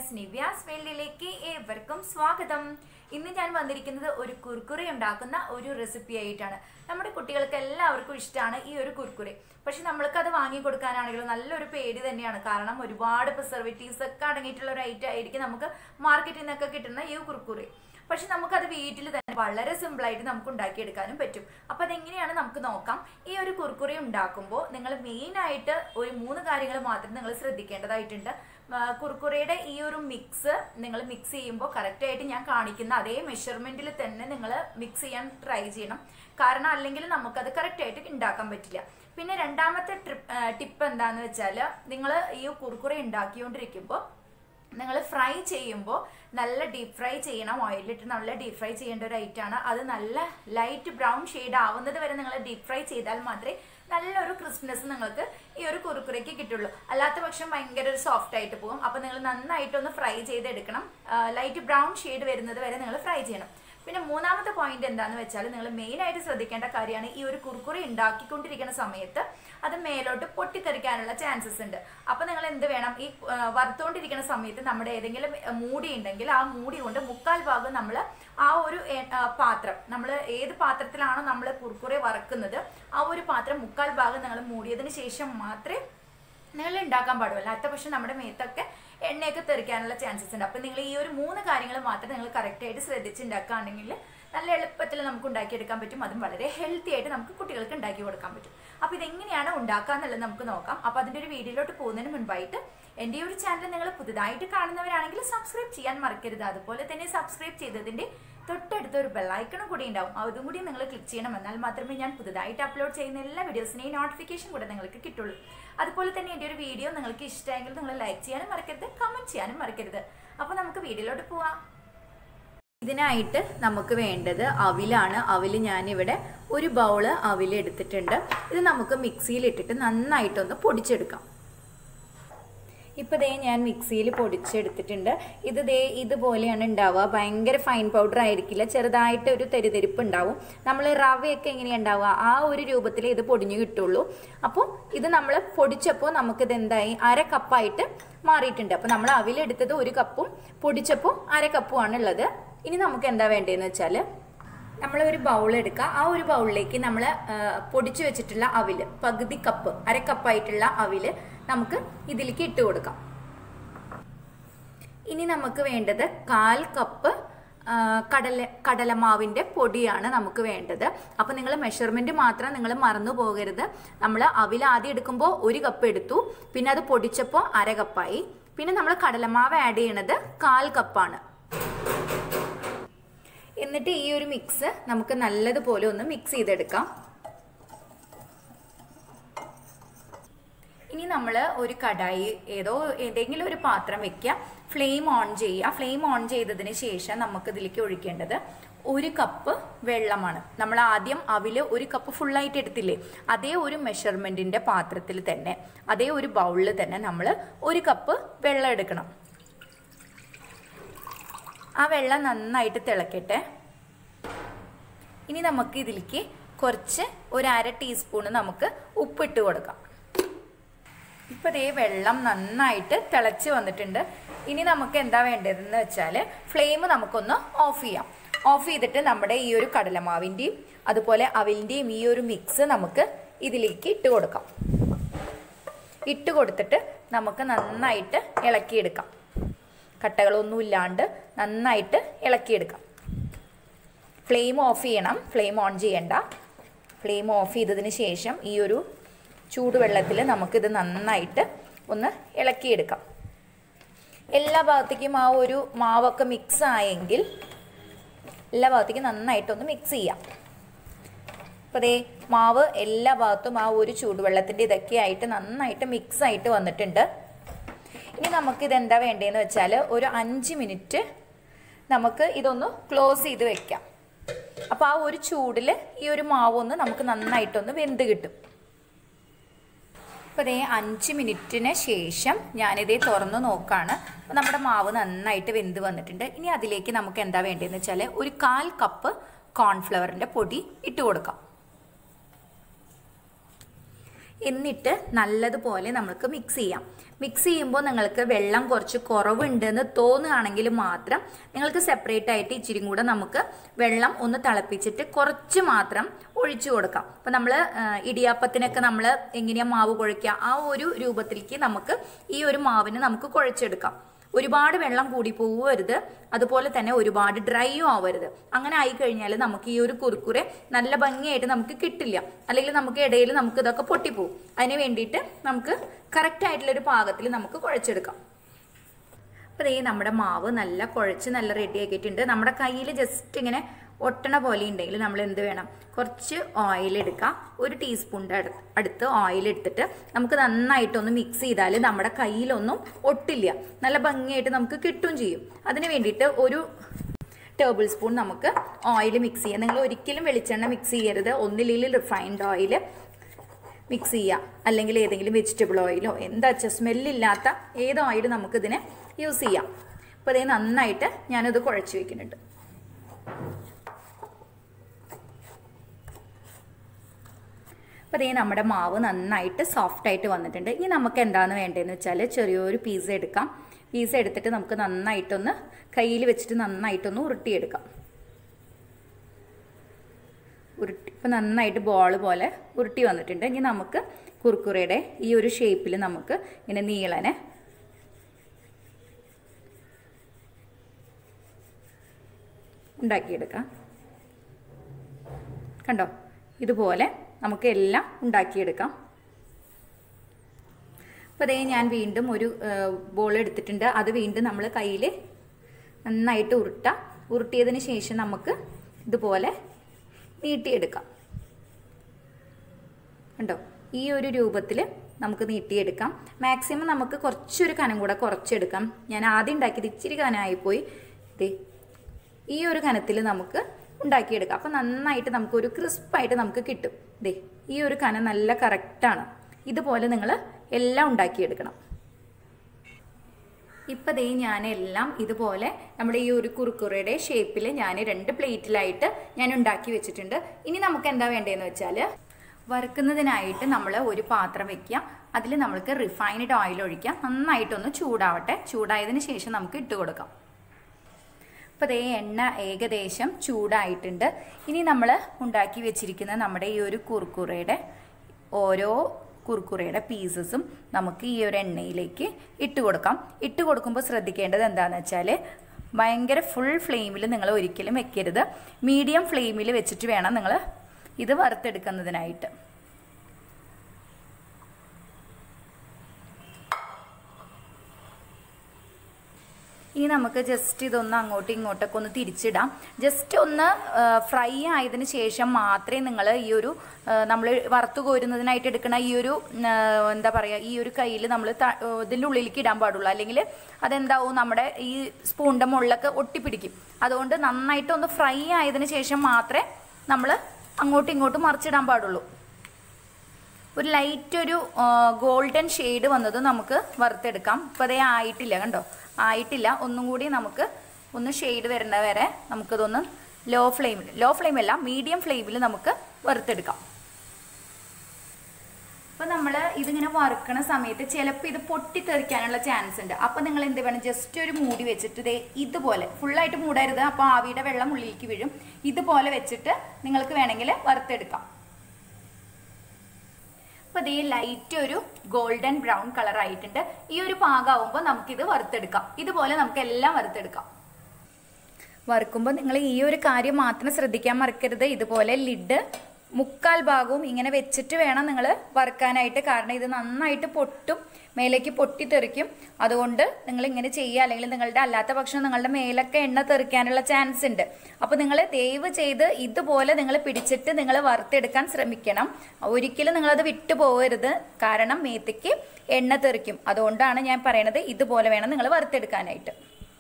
friends Nivya's വേൾഡിലേക്ക് ഏവർക്കും സ്വാഗതം ഇന്ന് ഞാൻ വന്നിരിക്കുന്നത് ഒരു കുർക്കുറെ ഉണ്ടാക്കുന്ന ഒരു റെസിപ്പി ആയിട്ടാണ് നമ്മുടെ കുട്ടികൾക്ക് എല്ലാവർക്കും ഇഷ്ടമാണ് ഈ ഒരു കുർക്കുറെ പക്ഷെ നമ്മൾക്ക് അത് വാങ്ങി കൊടുക്കാനാണെങ്കിലും നല്ലൊരു പേടി തന്നെയാണ് കാരണം ഒരുപാട് പ്രിസർവേറ്റീവ്സ് ഒക്കെ അടങ്ങിയിട്ടുള്ള ഒരു ഐറ്റം ആയിരിക്കും നമുക്ക് മാർക്കറ്റിൽ നിന്നൊക്കെ കിട്ടുന്ന ഈ കുർക്കുറെ പക്ഷെ നമുക്കത് വീട്ടിൽ തന്നെ വളരെ സിമ്പിൾ ആയിട്ട് നമുക്ക് ഉണ്ടാക്കിയെടുക്കാനും പറ്റും അപ്പൊ അതെങ്ങനെയാണ് നമുക്ക് നോക്കാം ഈ ഒരു കുർക്കുറി ഉണ്ടാക്കുമ്പോൾ നിങ്ങൾ മെയിൻ ആയിട്ട് ഒരു മൂന്ന് കാര്യങ്ങൾ മാത്രം നിങ്ങൾ ശ്രദ്ധിക്കേണ്ടതായിട്ടുണ്ട് ആ, കുർക്കുറയുടെ ഈ ഒരു മിക്സ് നിങ്ങൾ മിക്സ് ചെയ്യുമ്പോൾ കറക്റ്റ് ആയിട്ട് ഞാൻ കാണിക്കുന്ന അതേ മെഷർമെന്റിൽ തന്നെ നിങ്ങൾ മിക്സ് ചെയ്യാൻ ട്രൈ ചെയ്യണം കാരണം അല്ലെങ്കിൽ നമുക്കത് കറക്റ്റ് ആയിട്ട് ഉണ്ടാക്കാൻ പറ്റില്ല പിന്നെ രണ്ടാമത്തെ ട്രിപ്പ് ടിപ്പ് എന്താന്ന് വെച്ചാൽ നിങ്ങൾ ഈ കുർക്കുറ ഉണ്ടാക്കിക്കൊണ്ടിരിക്കുമ്പോൾ നിങ്ങൾ ഫ്രൈ ചെയ്യുമ്പോൾ നല്ല ഡീപ് ഫ്രൈ ചെയ്യണം ഓയിലിട്ട് നല്ല ഡീപ് ഫ്രൈ ചെയ്യേണ്ട ഒരു ഐറ്റാണ് അത് നല്ല ലൈറ്റ് ബ്രൗൺ ഷെയ്ഡ് ആവുന്നത് വരെ നിങ്ങൾ ഡീപ് ഫ്രൈ ചെയ്താൽ മാത്രമേ നല്ലൊരു ക്രിസ്പ്നെസ് നിങ്ങൾക്ക് ഈ ഒരു കുറുക്കുറയ്ക്ക് കിട്ടുള്ളൂ അല്ലാത്ത പക്ഷം ഭയങ്കര ഒരു സോഫ്റ്റ് ആയിട്ട് പോകും അപ്പോൾ നിങ്ങൾ നന്നായിട്ടൊന്ന് ഫ്രൈ ചെയ്തെടുക്കണം ലൈറ്റ് ബ്രൗൺ ഷെയ്ഡ് വരുന്നത് വരെ നിങ്ങൾ ഫ്രൈ ചെയ്യണം പിന്നെ മൂന്നാമത്തെ പോയിന്റ് എന്താന്ന് വെച്ചാൽ നിങ്ങൾ മെയിൻ ആയിട്ട് ശ്രദ്ധിക്കേണ്ട കാര്യമാണ് ഈ ഒരു കുറുക്കുറി ഉണ്ടാക്കിക്കൊണ്ടിരിക്കുന്ന സമയത്ത് അത് മേലോട്ട് പൊട്ടിത്തെറിക്കാനുള്ള ചാൻസസ് ഉണ്ട് അപ്പൊ നിങ്ങൾ എന്ത് വേണം ഈ ആ, വറുത്തുകൊണ്ടിരിക്കുന്ന സമയത്ത് നമ്മുടെ ഏതെങ്കിലും മൂടി ഉണ്ടെങ്കിൽ ആ മൂടി കൊണ്ട് മുക്കാൽ ഭാഗം നമ്മൾ ആ ഒരു എ- ആ, പാത്രം നമ്മൾ ഏത് പാത്രത്തിലാണോ നമ്മൾ കുറുക്കുറെ വറക്കുന്നത് ആ ഒരു പാത്രം മുക്കാൽ ഭാഗം നിങ്ങൾ മൂടിയതിന് ശേഷം മാത്രമേ നിങ്ങൾ ഉണ്ടാക്കാൻ പാടുള്ളൂ അല്ലാത്ത പക്ഷെ നമ്മുടെ മേത്തൊക്കെ എണ്ണയൊക്കെ തെറിക്കാനുള്ള ചാൻസസ് ഉണ്ട് അപ്പം നിങ്ങൾ ഈ ഒരു മൂന്ന് കാര്യങ്ങൾ മാത്രം നിങ്ങൾ കറക്റ്റായിട്ട് ശ്രദ്ധിച്ച് ഉണ്ടാക്കുകയാണെങ്കിൽ നല്ല എളുപ്പത്തിൽ നമുക്ക് ഉണ്ടാക്കിയെടുക്കാൻ പറ്റും അതും വളരെ ഹെൽത്തി ആയിട്ട് നമുക്ക് കുട്ടികൾക്ക് ഉണ്ടാക്കി കൊടുക്കാൻ പറ്റും അപ്പോൾ ഇതെങ്ങനെയാണ് ഉണ്ടാക്കുക എന്നുള്ളത് നമുക്ക് നോക്കാം അപ്പോൾ അതിൻ്റെ ഒരു വീഡിയോയിലോട്ട് പോകുന്നതിന് മുൻപായിട്ട് എൻ്റെ ഈ ഒരു ചാനൽ നിങ്ങൾ പുതുതായിട്ട് കാണുന്നവരാണെങ്കിൽ സബ്സ്ക്രൈബ് ചെയ്യാൻ മറക്കരുത് അതുപോലെ തന്നെ സബ്സ്ക്രൈബ് ചെയ്തതിൻ്റെ തൊട്ടടുത്ത ഒരു ബെല്ലൈക്കണും കൂടി ഉണ്ടാവും അതും കൂടി നിങ്ങൾ ക്ലിക്ക് ചെയ്യണം എന്നാൽ മാത്രമേ ഞാൻ പുതുതായിട്ട് അപ്ലോഡ് ചെയ്യുന്ന എല്ലാ വീഡിയോസിനെയും നോട്ടിഫിക്കേഷൻ കൂടെ നിങ്ങൾക്ക് കിട്ടുള്ളൂ അതുപോലെ തന്നെ എൻ്റെ ഒരു വീഡിയോ നിങ്ങൾക്ക് ഇഷ്ടമെങ്കിൽ നിങ്ങൾ ലൈക്ക് ചെയ്യാനും മറക്കരുത് കമൻറ്റ് ചെയ്യാനും മറക്കരുത് അപ്പോൾ നമുക്ക് വീഡിയോയിലോട്ട് പോവാം ഇതിനായിട്ട് നമുക്ക് വേണ്ടത് അവിലാണ് അവില് ഞാനിവിടെ ഒരു ബൗള് അവിൽ എടുത്തിട്ടുണ്ട് ഇത് നമുക്ക് മിക്സിയിൽ ഇട്ടിട്ട് നന്നായിട്ടൊന്ന് പൊടിച്ചെടുക്കാം ഇപ്പോൾ ദേ ഞാൻ മിക്സിയിൽ പൊടിച്ചെടുത്തിട്ടുണ്ട് ഇത് ദേ ഇതുപോലെയാണ് ഉണ്ടാവുക ഭയങ്കര ഫൈൻ പൗഡർ ആയിരിക്കില്ല ചെറുതായിട്ട് ഒരു തെരിതെരിപ്പ് ഉണ്ടാവും നമ്മൾ റവയൊക്കെ എങ്ങനെയാണ് ഉണ്ടാവുക ആ ഒരു രൂപത്തിൽ ഇത് പൊടിഞ്ഞു കിട്ടുള്ളൂ അപ്പോൾ ഇത് നമ്മൾ പൊടിച്ചപ്പോൾ നമുക്കിത് എന്തായി അര കപ്പായിട്ട് മാറിയിട്ടുണ്ട് അപ്പോൾ നമ്മൾ അവിലെടുത്തത് ഒരു കപ്പും പൊടിച്ചപ്പോൾ അര കപ്പുമാണ് ഉള്ളത് ഇനി നമുക്ക് എന്താ വേണ്ടതെന്ന് വെച്ചാൽ നമ്മൾ ഒരു ബൗൾ എടുക്കുക ആ ഒരു ബൗളിലേക്ക് നമ്മൾ പൊടിച്ചു വെച്ചിട്ടുള്ള അവില് പകുതി കപ്പ് അര കപ്പായിട്ടുള്ള അവില് നമുക്ക് ഇതിലേക്ക് ഇട്ട് കൊടുക്കാം ഇനി നമുക്ക് വേണ്ടത് കാൽ കപ്പ് ആ, കടല കടലമാവിൻ്റെ പൊടിയാണ് നമുക്ക് വേണ്ടത് അപ്പോൾ നിങ്ങൾ മെഷർമെൻറ്റ് മാത്രം നിങ്ങൾ മറന്നു പോകരുത് നമ്മൾ അവിൽ ആദ്യം എടുക്കുമ്പോൾ ഒരു കപ്പ് എടുത്തു പിന്നെ അത് പൊടിച്ചപ്പോൾ അര കപ്പായി പിന്നെ നമ്മൾ കടലമാവ് ആഡ് ചെയ്യണത് കാൽ കപ്പാണ് എന്നിട്ട് ഈ ഒരു മിക്സ് നമുക്ക് നല്ലതുപോലെ ഒന്ന് മിക്സ് ചെയ്തെടുക്കാം ഇനി നമ്മൾ ഒരു കടായി ഏതോ ഏതെങ്കിലും ഒരു പാത്രം വെക്കുക ഫ്ലെയിം ഓൺ ചെയ്യുക ഫ്ലെയിം ഓൺ ചെയ്തതിന് ശേഷം നമുക്ക് ഇതിലേക്ക് ഒഴിക്കേണ്ടത് ഒരു കപ്പ് വെള്ളമാണ് നമ്മൾ ആദ്യം അവില് ഒരു കപ്പ് ഫുള്ളായിട്ട് എടുത്തില്ലേ അതേ ഒരു മെഷർമെൻറ്റിൻ്റെ പാത്രത്തിൽ തന്നെ അതേ ഒരു ബൗളിൽ തന്നെ നമ്മൾ ഒരു കപ്പ് വെള്ളം എടുക്കണം ആ വെള്ളം നന്നായിട്ട് തിളക്കട്ടെ ഇനി നമുക്ക് ഇതിലേക്ക് കുറച്ച് ഒരു അര ടീസ്പൂണ് നമുക്ക് ഉപ്പിട്ട് കൊടുക്കാം ഇപ്പോൾ ദേ വെള്ളം നന്നായിട്ട് തിളച്ച് വന്നിട്ടുണ്ട് ഇനി നമുക്ക് എന്താ വേണ്ടതെന്ന് വെച്ചാൽ ഫ്ലെയിം നമുക്കൊന്ന് ഓഫ് ചെയ്യാം ഓഫ് ചെയ്തിട്ട് നമ്മുടെ ഈ ഒരു കടലമാവിൻ്റെയും അതുപോലെ അവിലിൻ്റെയും ഈ ഒരു മിക്സ് നമുക്ക് ഇതിലേക്ക് ഇട്ട് കൊടുക്കാം ഇട്ട് കൊടുത്തിട്ട് നമുക്ക് നന്നായിട്ട് ഇളക്കിയെടുക്കാം കട്ടകളൊന്നും ഇല്ലാണ്ട് നന്നായിട്ട് ഇളക്കിയെടുക്കാം ഫ്ലെയിം ഓഫ് ചെയ്യണം ഫ്ലെയിം ഓൺ ചെയ്യണ്ട ഫ്ലെയിം ഓഫ് ചെയ്തതിന് ശേഷം ഈ ഒരു ചൂടുവെള്ളത്തിൽ നമുക്കിത് നന്നായിട്ട് ഒന്ന് ഇളക്കിയെടുക്കാം എല്ലാ ഭാഗത്തേക്കും ആ ഒരു മാവൊക്കെ മിക്സ് ആയെങ്കിൽ എല്ലാ ഭാഗത്തേക്കും നന്നായിട്ടൊന്ന് മിക്സ് ചെയ്യാം അപ്പോൾ ദേ മാവ് എല്ലാ ഭാഗത്തും ആ ഒരു ചൂടുവെള്ളത്തിൻ്റെ ഇതൊക്കെ ആയിട്ട് നന്നായിട്ട് മിക്സ് ആയിട്ട് വന്നിട്ടുണ്ട് ഇനി നമുക്ക് ഇതെന്താ വേണ്ടതെന്ന് വെച്ചാൽ ഒരു അഞ്ച് മിനിറ്റ് നമുക്ക് ഇതൊന്ന് ക്ലോസ് ചെയ്ത് വെക്കാം അപ്പോൾ ആ ഒരു ചൂടിൽ ഈ ഒരു മാവൊന്ന് നമുക്ക് നന്നായിട്ടൊന്ന് വെന്ത് കിട്ടും അപ്പോൾ ഇതേ അഞ്ച് മിനിറ്റിന് ശേഷം ഞാനിതേ തുറന്ന് നോക്കുകയാണ് അപ്പോൾ നമ്മുടെ മാവ് നന്നായിട്ട് വെന്ത് വന്നിട്ടുണ്ട് ഇനി അതിലേക്ക് നമുക്ക് എന്താ വേണ്ടതെന്ന് വെച്ചാൽ ഒരു കാൽ കപ്പ് കോൺഫ്ലവറിൻ്റെ പൊടി ഇട്ട് കൊടുക്കാം എന്നിട്ട് നല്ലതുപോലെ നമുക്ക് മിക്സ് ചെയ്യാം മിക്സ് ചെയ്യുമ്പോൾ നിങ്ങൾക്ക് വെള്ളം കുറച്ച് കുറവുണ്ടെന്ന് തോന്നുകയാണെങ്കിൽ മാത്രം നിങ്ങൾക്ക് സെപ്പറേറ്റ് ആയിട്ട് ഇച്ചിരി കൂടെ നമുക്ക് വെള്ളം ഒന്ന് തിളപ്പിച്ചിട്ട് കുറച്ച് മാത്രം ഒഴിച്ചു കൊടുക്കാം അപ്പം നമ്മൾ ഇടിയാപ്പത്തിനൊക്കെ നമ്മൾ എങ്ങനെയാണ് മാവ് കുഴയ്ക്കുക ആ ഒരു രൂപത്തിലേക്ക് നമുക്ക് ഈ ഒരു മാവിന് നമുക്ക് കുഴച്ചെടുക്കാം ഒരുപാട് വെള്ളം കൂടി പോവരുത് അതുപോലെ തന്നെ ഒരുപാട് ഡ്രൈയും ആവരുത് അങ്ങനെ ആയി കഴിഞ്ഞാൽ നമുക്ക് ഈ ഒരു കുറുക്കുറെ നല്ല ഭംഗിയായിട്ട് നമുക്ക് കിട്ടില്ല അല്ലെങ്കിൽ നമുക്ക് ഇടയിൽ നമുക്ക് ഇതൊക്കെ പൊട്ടിപ്പോവും അതിന് വേണ്ടിയിട്ട് നമുക്ക് കറക്റ്റ് ആയിട്ടുള്ള ഒരു പാകത്തിൽ നമുക്ക് കുഴച്ചെടുക്കാം അപ്പോൾ ഈ നമ്മുടെ മാവ് നല്ല കുഴച്ച് നല്ല റെഡി ആക്കിയിട്ടുണ്ട് നമ്മുടെ കയ്യിൽ ജസ്റ്റ് ഇങ്ങനെ ഒട്ടണ പോലെ ഉണ്ടെങ്കിൽ നമ്മൾ എന്ത് വേണം കുറച്ച് ഓയിൽ എടുക്കാം ഒരു ടീസ്പൂണിൻ്റെ അടുത്ത് ഓയിൽ എടുത്തിട്ട് നമുക്ക് നന്നായിട്ടൊന്ന് മിക്സ് ചെയ്താൽ നമ്മുടെ കയ്യിലൊന്നും ഒട്ടില്ല നല്ല ഭംഗിയായിട്ട് നമുക്ക് കിട്ടും ചെയ്യും അതിന് വേണ്ടിയിട്ട് ഒരു ടേബിൾ സ്പൂൺ നമുക്ക് ഓയിൽ മിക്സ് ചെയ്യാം നിങ്ങൾ ഒരിക്കലും വെളിച്ചെണ്ണ മിക്സ് ചെയ്യരുത് ഒന്നില്ലെങ്കിൽ റിഫൈൻഡ് ഓയിൽ മിക്സ് ചെയ്യുക അല്ലെങ്കിൽ ഏതെങ്കിലും വെജിറ്റബിൾ ഓയിലോ എന്താ വെച്ചാൽ സ്മെല്ലില്ലാത്ത ഏത് ഓയിൽ നമുക്കിതിനെ യൂസ് ചെയ്യാം അപ്പോൾ അതേ നന്നായിട്ട് ഞാനത് കുഴച്ച് വെക്കുന്നുണ്ട് അപ്പോൾ അതേ നമ്മുടെ മാവ് നന്നായിട്ട് സോഫ്റ്റ് ആയിട്ട് വന്നിട്ടുണ്ട് ഇനി നമുക്ക് എന്താണ് വേണ്ടതെന്ന് വെച്ചാൽ ചെറിയൊരു പീസ് എടുക്കാം പീസ് എടുത്തിട്ട് നമുക്ക് നന്നായിട്ടൊന്ന് കയ്യിൽ വെച്ചിട്ട് നന്നായിട്ടൊന്ന് ഉരുട്ടിയെടുക്കാം ഉരുട്ടി ഇപ്പം നന്നായിട്ട് ബോൾ പോലെ ഉരുട്ടി വന്നിട്ടുണ്ട് ഇനി നമുക്ക് കുർക്കുറയുടെ ഈ ഒരു ഷേപ്പിൽ നമുക്ക് ഇങ്ങനെ നീളനെ ഉണ്ടാക്കിയെടുക്കാം കണ്ടോ ഇതുപോലെ നമുക്ക് എല്ലാം ഉണ്ടാക്കിയെടുക്കാം അപ്പോൾ അതേ ഞാൻ വീണ്ടും ഒരു ബോൾ എടുത്തിട്ടുണ്ട് അത് വീണ്ടും നമ്മൾ കയ്യിൽ നന്നായിട്ട് ഉരുട്ടാം ഉരുട്ടിയതിന് ശേഷം നമുക്ക് ഇതുപോലെ നീട്ടിയെടുക്കാം കണ്ടോ ഈ ഒരു രൂപത്തിൽ നമുക്ക് നീട്ടിയെടുക്കാം മാക്സിമം നമുക്ക് കുറച്ചൊരു കനം കൂടെ കുറച്ചെടുക്കാം ഞാൻ ആദ്യം ഉണ്ടാക്കിയത് ഇച്ചിരി കനമായിപ്പോയി ദേ ഈ ഒരു കനത്തിൽ നമുക്ക് ഉണ്ടാക്കിയെടുക്കാം അപ്പം നന്നായിട്ട് നമുക്കൊരു ക്രിസ്പായിട്ട് നമുക്ക് കിട്ടും ദേ ഈ ഒരു കനം നല്ല കറക്റ്റാണ് ഇതുപോലെ നിങ്ങൾ എല്ലാം ഉണ്ടാക്കിയെടുക്കണം ഇപ്പം ദേ ഞാൻ എല്ലാം ഇതുപോലെ നമ്മുടെ ഈ ഒരു കുറുക്കുറയുടെ ഷേപ്പിൽ ഞാൻ രണ്ട് പ്ലേറ്റിലായിട്ട് ഞാൻ ഉണ്ടാക്കി വെച്ചിട്ടുണ്ട് ഇനി നമുക്ക് എന്താ വേണ്ടതെന്ന് വെച്ചാൽ വറുക്കുന്നതിനായിട്ട് നമ്മൾ ഒരു പാത്രം വെക്കുക അതിൽ നമ്മൾക്ക് റിഫൈൻഡ് ഓയിൽ ഒഴിക്കാം നന്നായിട്ടൊന്ന് ചൂടാവട്ടെ ചൂടായതിന് ശേഷം നമുക്ക് ഇട്ട് കൊടുക്കാം അപ്പോൾ അതേ എണ്ണ ഏകദേശം ചൂടായിട്ടുണ്ട് ഇനി നമ്മൾ ഉണ്ടാക്കി വെച്ചിരിക്കുന്ന നമ്മുടെ ഈ ഒരു കുർക്കുറയുടെ ഓരോ കുർക്കുറയുടെ പീസസും നമുക്ക് ഈ ഒരു എണ്ണയിലേക്ക് ഇട്ട് കൊടുക്കാം ഇട്ട് കൊടുക്കുമ്പോൾ ശ്രദ്ധിക്കേണ്ടത് എന്താണെന്ന് വെച്ചാൽ ഭയങ്കര ഫുൾ ഫ്ലെയിമിൽ നിങ്ങൾ ഒരിക്കലും വെക്കരുത് മീഡിയം ഫ്ലെയിമിൽ വെച്ചിട്ട് വേണം നിങ്ങൾ ഇത് വറുത്തെടുക്കുന്നതിനായിട്ട് ഇനി നമുക്ക് ജസ്റ്റ് ഇതൊന്ന് അങ്ങോട്ടും ഇങ്ങോട്ടൊക്കെ ഒന്ന് തിരിച്ചിടാം ജസ്റ്റ് ഒന്ന് ഫ്രൈ ആയതിനു ശേഷം മാത്രമേ നിങ്ങൾ ഈ ഒരു നമ്മൾ വറുത്ത് കോരുന്നതിനായിട്ട് എടുക്കുന്ന ഈ ഒരു എന്താ പറയുക ഈ ഒരു കയ്യിൽ നമ്മൾ ഇതിൻ്റെ ഉള്ളിലേക്ക് ഇടാൻ പാടുള്ളൂ അല്ലെങ്കിൽ അതെന്താവും നമ്മുടെ ഈ സ്പൂണിൻ്റെ മുകളിലൊക്കെ ഒട്ടിപ്പിടിക്കും അതുകൊണ്ട് നന്നായിട്ട് ഒന്ന് ഫ്രൈ ആയതിനു ശേഷം മാത്രമേ നമ്മൾ അങ്ങോട്ടും ഇങ്ങോട്ടും മറിച്ചിടാൻ പാടുള്ളൂ ഒരു ലൈറ്റ് ഒരു ഗോൾഡൻ ഷെയ്ഡ് വന്നത് നമുക്ക് വറുത്തെടുക്കാം ഇപ്പോൾ അതേ ആയിട്ടില്ല കണ്ടോ ആയിട്ടില്ല ഒന്നും കൂടി നമുക്ക് ഒന്ന് ഷെയ്ഡ് വരുന്ന വരെ നമുക്കിതൊന്ന് ലോ ഫ്ലെയിമിൽ ലോ ഫ്ലെയിമല്ല മീഡിയം ഫ്ലെയിമിൽ നമുക്ക് വറുത്തെടുക്കാം അപ്പോൾ നമ്മൾ ഇതിങ്ങനെ വറുക്കണ സമയത്ത് ചിലപ്പോൾ ഇത് പൊട്ടിത്തെറിക്കാനുള്ള ചാൻസ് ഉണ്ട് അപ്പോൾ നിങ്ങൾ എന്ത് വേണം ജസ്റ്റ് ഒരു മൂടി വെച്ചിട്ട് ഇതേ ഇതുപോലെ ഫുള്ളായിട്ട് മൂടരുത് അപ്പോൾ ആവിയുടെ വെള്ളം ഉള്ളിലേക്ക് വീഴും ഇതുപോലെ വെച്ചിട്ട് നിങ്ങൾക്ക് വേണമെങ്കിൽ വറുത്തെടുക്കാം അപ്പോൾ ഇതേ ലൈറ്റ് ഒരു ഗോൾഡൻ ബ്രൗൺ കളർ ആയിട്ടുണ്ട് ഈ ഒരു പാകമാകുമ്പോൾ നമുക്കിത് വറുത്തെടുക്കാം ഇതുപോലെ നമുക്ക് എല്ലാം വറുത്തെടുക്കാം വറുക്കുമ്പോൾ നിങ്ങൾ ഈ ഒരു കാര്യം മാത്രം ശ്രദ്ധിക്കാൻ മറക്കരുത് ഇതുപോലെ ലിഡ് മുക്കാൽ ഭാഗവും ഇങ്ങനെ വെച്ചിട്ട് വേണം നിങ്ങൾ വറുക്കാനായിട്ട് കാരണം ഇത് നന്നായിട്ട് പൊട്ടും മേലേക്ക് പൊട്ടിത്തെറിക്കും അതുകൊണ്ട് നിങ്ങൾ ഇങ്ങനെ ചെയ്യുക അല്ലെങ്കിൽ നിങ്ങളുടെ അല്ലാത്ത പക്ഷം നിങ്ങളുടെ മേലൊക്കെ എണ്ണ തെറിക്കാനുള്ള ചാൻസ് ഉണ്ട് അപ്പോൾ നിങ്ങൾ ദയവ് ചെയ്ത് ഇതുപോലെ നിങ്ങൾ പിടിച്ചിട്ട് നിങ്ങൾ വറുത്തെടുക്കാൻ ശ്രമിക്കണം ഒരിക്കലും നിങ്ങളത് വിട്ടു പോകരുത് കാരണം മേത്തേക്ക് എണ്ണ തെറിക്കും അതുകൊണ്ടാണ് ഞാൻ പറയണത് ഇതുപോലെ വേണം നിങ്ങൾ വറുത്തെടുക്കാനായിട്ട്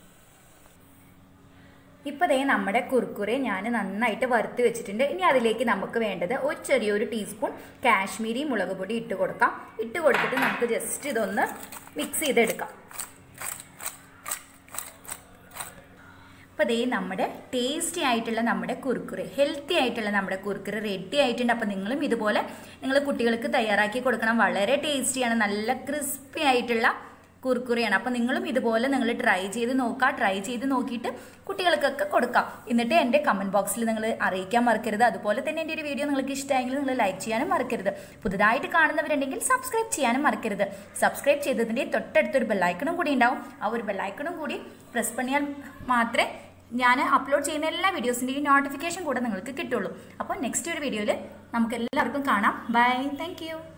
ഇപ്പോൾ ദേ നമ്മുടെ കുർക്കുറെ ഞാൻ നന്നായിട്ട് വറുത്ത് വെച്ചിട്ടുണ്ട് ഇനി അതിലേക്ക് നമുക്ക് വേണ്ടത് ഒരു ചെറിയൊരു ടീസ്പൂൺ കാശ്മീരി മുളക് പൊടി ഇട്ട് കൊടുക്കാം ഇട്ട് കൊടുത്തിട്ട് നമുക്ക് ജസ്റ്റ് ഇതൊന്ന് മിക്സ് ചെയ്തെടുക്കാം അപ്പോൾ ദേ നമ്മുടെ ടേസ്റ്റി ആയിട്ടുള്ള നമ്മുടെ കുറുക്കുറി ഹെൽത്തി ആയിട്ടുള്ള നമ്മുടെ കുറുക്കുറി റെഡി ആയിട്ടുണ്ട് അപ്പോൾ നിങ്ങളും ഇതുപോലെ നിങ്ങൾ കുട്ടികൾക്ക് തയ്യാറാക്കി കൊടുക്കണം വളരെ ടേസ്റ്റിയാണ് നല്ല ക്രിസ്പി ആയിട്ടുള്ള കുറുക്കുറിയാണ് അപ്പോൾ നിങ്ങളും ഇതുപോലെ നിങ്ങൾ ട്രൈ ചെയ്ത് നോക്കുക ട്രൈ ചെയ്ത് നോക്കിയിട്ട് കുട്ടികൾക്കൊക്കെ കൊടുക്കാം എന്നിട്ട് എൻ്റെ കമൻറ്റ് ബോക്സിൽ നിങ്ങൾ അറിയിക്കാൻ മറക്കരുത് അതുപോലെ തന്നെ എൻ്റെ ഒരു വീഡിയോ നിങ്ങൾക്ക് ഇഷ്ടമായെങ്കിൽ നിങ്ങൾ ലൈക്ക് ചെയ്യാനും മറക്കരുത് പുതുതായിട്ട് കാണുന്നവരുണ്ടെങ്കിൽ സബ്സ്ക്രൈബ് ചെയ്യാനും മറക്കരുത് സബ്സ്ക്രൈബ് ചെയ്തതിൻ്റെ തൊട്ടടുത്തൊരു ബെല്ലൈക്കണും കൂടി ഉണ്ടാവും ആ ഒരു ബെല്ലൈക്കണും കൂടി പ്രസ് പണിയാൽ മാത്രമേ ഞാൻ അപ്ലോഡ് ചെയ്യുന്ന എല്ലാ വീഡിയോസിൻ്റെയും നോട്ടിഫിക്കേഷൻ കൂടെ നിങ്ങൾക്ക് കിട്ടുള്ളൂ അപ്പോൾ നെക്സ്റ്റ് ഒരു വീഡിയോയിൽ നമുക്ക് എല്ലാവർക്കും കാണാം ബൈ താങ്ക്